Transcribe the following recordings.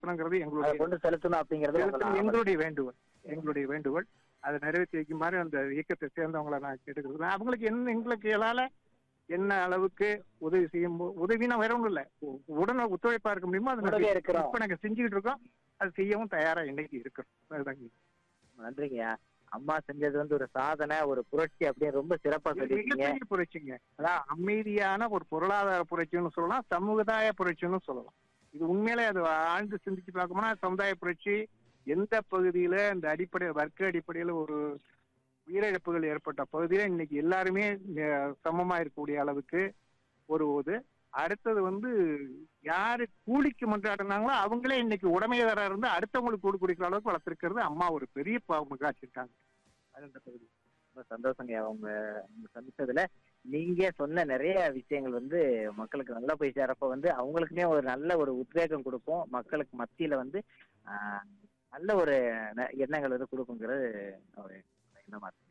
செலுத்தணுங்கிறது அதை எங்களுடைய கொண்டு செலுத்தணும் அப்படிங்கிறது உங்களோட ஆவல். எங்களுடைய வேண்டுகோள் எங்களுடைய வேண்டுகோள் அதை நிறைவேற்றி வைக்குமாறு அந்த இயக்கத்தை சேர்ந்தவங்களை நான் கேட்டுக்கிறது நான் அவங்களுக்கு என்ன எங்களுக்கு எதால என்ன அளவுக்கு உதவி செய்யும் போ- உதவினா வேற ஒண்ணும் இல்ல உ- உடனே ஒத்துழைப்பா இருக்க முடியுமோ அதை கூடவே நாங்க இருக்கிறோம். இப்ப நாங்க செஞ்சுக்கிட்டு இருக்கோம் அது செய்யவும் தயாரா இன்னைக்கு இருக்கிறோம் அதுதாங்க. நன்றிங்கய்யா அம்மா செஞ்சது வந்து ஒரு சாதனை ஒரு புரட்சி அப்படின்னு ரொம்ப சிறப்பா இது சொல்லியிருக்கீங்க மிகப்பெரிய புரட்சிங்க அதான் அமைதியான ஒரு பொருளாதார புரட்சின்னு சொல்லலாம் சமுதாய புரட்சின்னு சொல்லலாம் இது உண்மையிலே அது ஆழ்ந்து சிந்திச்சு பார்க்கணும்னா சமுதாய புரட்சி எந்த பகுதியில இந்த அடிப்படை வர்க்க அடிப்படையில ஒரு உயிரிழப்புகள் ஏற்பட்ட பகுதியில இன்னைக்கு எல்லாருமே அஹ், சமமா இருக்கக்கூடிய அளவுக்கு ஒரு இது அடுத்தது வந்து யாரு கூலிக்கு மன்றாடினாங்களோ அவங்களே இன்னைக்கு உடைமையாளராக இருந்து அடுத்தவங்களுக்கு கூடு குடிக்கிற அளவுக்கு வளர்த்திருக்கிறது அம்மா ஒரு பெரிய காட்சிருக்காங்க அது அந்த பகுதி ரொம்ப சந்தோஷங்க அவங்க உங்க சந்திச்சதுல நீங்க சொன்ன நிறைய விஷயங்கள் வந்து மக்களுக்கு நல்லா போய் சேரப்ப வந்து அவங்களுக்குமே ஒரு நல்ல ஒரு உத்வேகம் கொடுக்கும் மக்களுக்கு மத்தியில வந்து ஆஹ், நல்ல ஒரு ந- எண்ணங்கள் வந்து கொடுக்குங்கிறது ஒரு எண்ணமா இருக்கு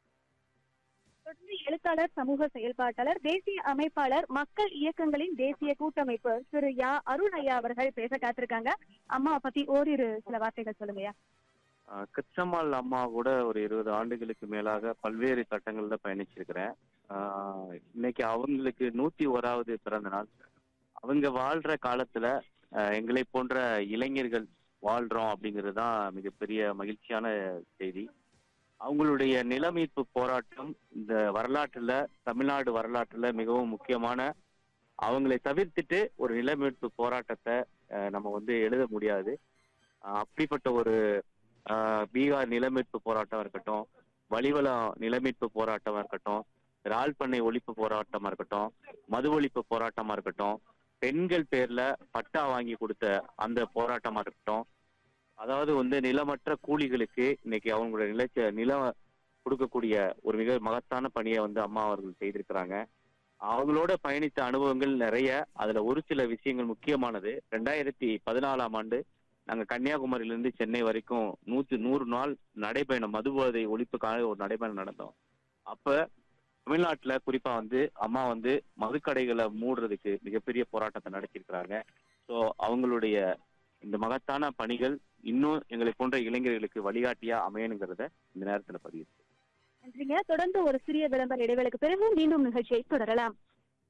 தொடர்ந்து எழுத்தாளர் சமூக செயல்பாட்டாளர் தேசிய அமைப்பாளர் மக்கள் இயக்கங்களின் தேசிய கூட்டமைப்பு திரு யா அருண் ஐயா அவர்கள் பேச காத்திருக்காங்க அம்மா பத்தி ஓரிரு சில வார்த்தைகள் சொல்லுங்கய்யா ஆஹ் கிருஷ்ணம்மாள் அம்மா கூட ஒரு இருபது ஆண்டுகளுக்கு மேலாக பல்வேறு சட்டங்கள்ல பயணிச்சிருக்கிறேன் ஆஹ் இன்னைக்கு அவங்களுக்கு நூத்தி ஓராவது பிறந்த நாள் அவங்க வாழ்ற காலத்துல ஆஹ் எங்களை போன்ற இளைஞர்கள் வாழ்றோம் அப்படிங்கிறது தான் மிகப்பெரிய மகிழ்ச்சியான செய்தி அவங்களுடைய நிலமீட்பு போராட்டம் இந்த வரலாற்றுல தமிழ்நாடு வரலாற்றுல மிகவும் முக்கியமான அவங்களை தவிர்த்துட்டு ஒரு நிலமீட்பு போராட்டத்தை ஆஹ் நம்ம வந்து எழுத முடியாது ஆஹ் அப்படிப்பட்ட ஒரு ஆஹ் பீகார் நிலமீட்பு போராட்டமா இருக்கட்டும் வலிவலம் நிலமீட்பு போராட்டமா இருக்கட்டும் இறால் பண்ணை ஒழிப்பு போராட்டமா இருக்கட்டும் மது ஒழிப்பு போராட்டமா இருக்கட்டும் பெண்கள் பேர்ல பட்டா வாங்கி கொடுத்த அந்த போராட்டமா இருக்கட்டும் அதாவது வந்து நிலமற்ற கூலிகளுக்கு இன்னைக்கு அவங்களுடைய நிலச்ச நிலம் கொடுக்கக்கூடிய ஒரு மிக மகத்தான பணியை வந்து அம்மா அவர்கள் செய்திருக்கிறாங்க அவங்களோட பயணித்த அனுபவங்கள் நிறைய அதுல ஒரு சில விஷயங்கள் முக்கியமானது ரெண்டாயிரத்தி பதினாலாம் ஆண்டு நாங்க கன்னியாகுமரியிலிருந்து சென்னை வரைக்கும் நூத்தி நூறு நாள் நடைபயணம் மதுபோதை ஒழிப்புக்காக ஒரு நடைபயணம் நடந்தோம் அப்ப தமிழ்நாட்டுல குறிப்பா வந்து அம்மா வந்து மதுக்கடைகளை மூடுறதுக்கு மிகப்பெரிய போராட்டத்தை நடத்தியிருக்கிறாங்க ஸோ அவங்களுடைய இந்த மகத்தான பணிகள் இன்னும் எங்களை போன்ற இளைஞர்களுக்கு வழிகாட்டியா அமையணுங்கிறத இந்த நேரத்துல பதிவு நன்றிங்க தொடர்ந்து ஒரு சிறிய விளம்பர இடைவேளைக்கு பிறகு மீண்டும் நிகழ்ச்சியை தொடரலாம்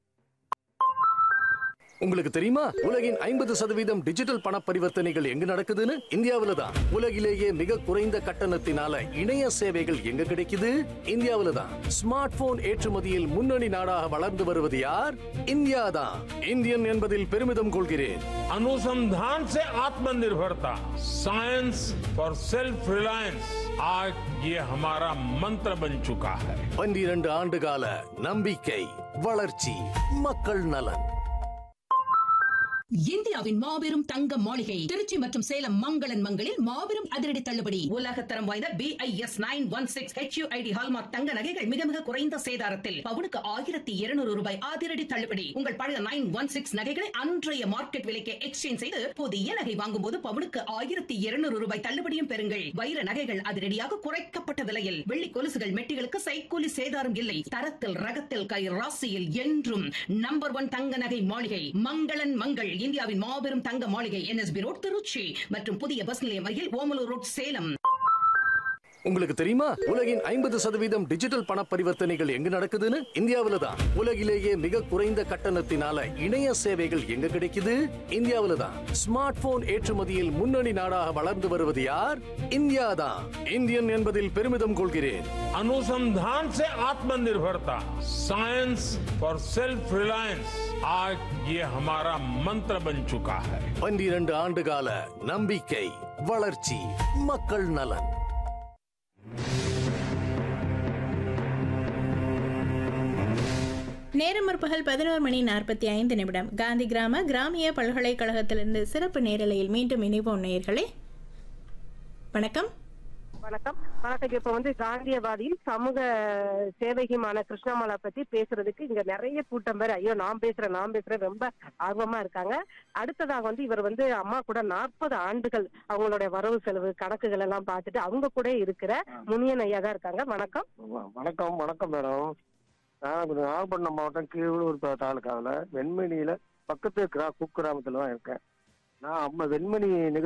உங்களுக்கு தெரியுமா உலகின் ஐம்பது சதவீதம் டிஜிட்டல் பண பரிவர்த்தனைகள் எங்க நடக்குதுன்னு இந்தியாவில தான் உலகிலேயே மிக குறைந்த கட்டணத்தினால இணைய சேவைகள் எங்க கிடைக்குது இந்தியாவில தான் ஸ்மார்ட் போன் ஏற்றுமதியில் முன்னணி நாடாக வளர்ந்து வருவது யார் இந்தியா தான் இந்தியன் என்பதில் பெருமிதம் கொள்கிறேன் अनुसंधान से आत्मनिर्भरता साइंस फॉर सेल्फ रिलायंस आज ये हमारा मंत्र बन चुका है பன்னிரண்டு ஆண்டு கால நம்பிக்கை வளர்ச்சி மக்கள் நலன் இந்தியாவின் மாபெரும் தங்க மாளிகை திருச்சி மற்றும் சேலம் மங்களன் மங்களில் மாபெரும் அதிரடி தள்ளுபடி உலகத்தரம் வாய்ந்த B I S nine one six HUID hallmark தங்க நகைகள் மிக மிக குறைந்த சேதாரத்தில் பவுனுக்கு ஆயிரத்தி இருநூறு ரூபாய் அதிரடி தள்ளுபடி உங்கள் பழைய நைன் ஒன் சிக்ஸ் நகைகளை அன்றைய மார்க்கெட் விலைக்கு எக்ஸ்சேஞ்ச் செய்து புதிய நகை வாங்கும் போது பவுனுக்கு ஆயிரத்தி இருநூறு ரூபாய் தள்ளுபடியும் பெறுங்கள் வைர நகைகள் அதிரடியாக குறைக்கப்பட்ட விலையில் வெள்ளி கொலுசுகள் மெட்டிகளுக்கு சைக்கூலி சேதாரம் இல்லை தரத்தில் ரகத்தில் கை ராசியில் என்றும் நம்பர் ஒன் தங்க நகை மாளிகை மங்களன் மங்கள் இந்தியாவின் மாபெரும் தங்க மாளிகை என்எஸ்பி ரோட் திருச்சி மற்றும் புதிய பஸ் நிலையம் அருகில் ஓமலூர் ரோட் சேலம் உங்களுக்கு தெரியுமா உலகின் ஐம்பது சதவீதம் டிஜிட்டல் பண பரிவர்த்தனைகள் எங்க நடக்குதுன்னு இந்தியாவில தான் உலகிலேயே மிக குறைந்த கட்டணத்தினால இணைய சேவைகள் எங்க கிடைக்குது இந்தியாவில தான் ஸ்மார்ட் போன் ஏற்றுமதியில் முன்னணி நாடாக வளர்ந்து வருவது யார் இந்தியா தான் இந்தியன் என்பதில் பெருமிதம் கொள்கிறேன் अनुसंधान से आत्मनिर्भरता साइंस फॉर सेल्फ रिलायंस आज ये हमारा मंत्र बन चुका है பன்னிரண்டு ஆண்டு கால நம்பிக்கை வளர்ச்சி மக்கள் நலன் நேரம் முற்பகல் பதினோரு மணி நாற்பத்தி ஐந்து நிமிடம் காந்தி கிராம கிராமிய பல்கலைக்கழகத்திலிருந்து சிறப்பு நேரலையில் மீண்டும் இணைவோம் நேயர்களே வணக்கம் வணக்கம் வணக்கம் இப்ப வந்து காந்தியவாதியும் சமூக சேவைக்குமான கிருஷ்ணமாலா பத்தி பேசுறதுக்கு இங்க நிறைய கூட்டம் பேர் ஐயோ நான் பேசுறேன் நான் பேசுறேன் ரொம்ப ஆர்வமா இருக்காங்க அடுத்ததாக வந்து இவர் வந்து அம்மா கூட நாற்பது ஆண்டுகள் அவங்களுடைய வரவு செலவு கணக்குகள் எல்லாம் பார்த்துட்டு அவங்க கூட இருக்கிற முனியன் ஐயா தான் இருக்காங்க வணக்கம் வ- வணக்கம் வணக்கம் மேடம் நான் கொஞ்சம் நாகப்பட்டினம் மாவட்டம் கீழூர் தாலுக்காவில் வெண்மணியில பக்கத்து கிரா குக்கிராமத்தில் தான் இருக்கேன் நான் அம்மா வெண்மணி